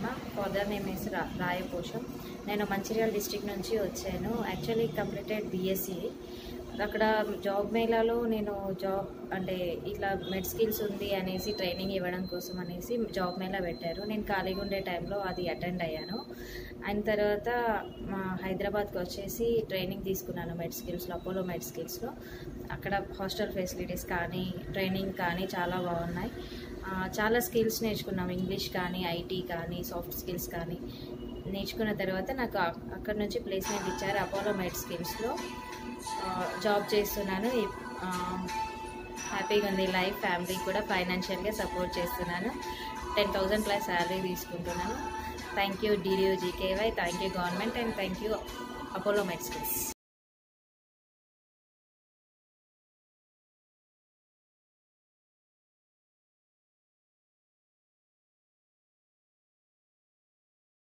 Sharma father name is రా రాయపోషం నేను Mancherial district నుంచి వచ్చాను యాక్చువల్లీ కంప్లీటెడ్ బీఎస్సీ అక్కడ జాబ్ మేళాలో నేను జాబ్ అంటే ఇట్లా మెడ్ స్కిల్స్ ఉంది అనేసి ట్రైనింగ్ ఇవ్వడం కోసం అనేసి జాబ్ మేళా పెట్టారు నేను ఖాళీగా ఉండే టైంలో అది అటెండ్ అయ్యాను అయిన తర్వాత మా హైదరాబాద్కి వచ్చేసి ట్రైనింగ్ తీసుకున్నాను మెడ్ స్కిల్స్లో అపోలో మెడ్ స్కిల్స్లో అక్కడ హాస్టల్ ఫెసిలిటీస్ కానీ ట్రైనింగ్ కానీ చాలా బాగున్నాయి ఆ, చాలా స్కిల్స్ నేర్చుకున్నాం ఇంగ్లీష్ కానీ ఐటీ కానీ సాఫ్ట్ స్కిల్స్ కానీ నేర్చుకున్న తర్వాత నాకు అ- అక్కడ నుంచి ప్లేస్మెంట్ ఇచ్చారు అపోలో మెడ్ స్కిల్స్లో జాబ్ చేస్తున్నాను ఇప్- ఆ, హ్యాపీగా ఉంది లైఫ్ ఫ్యామిలీ కూడా ఫైనాన్షియల్గా సపోర్ట్ చేస్తున్నాను టెన్ థౌజండ్ ప్లస్ శాలరీ తీసుకుంటున్నాను thank you DDU GKY thank you government and thank you Apollo Med skills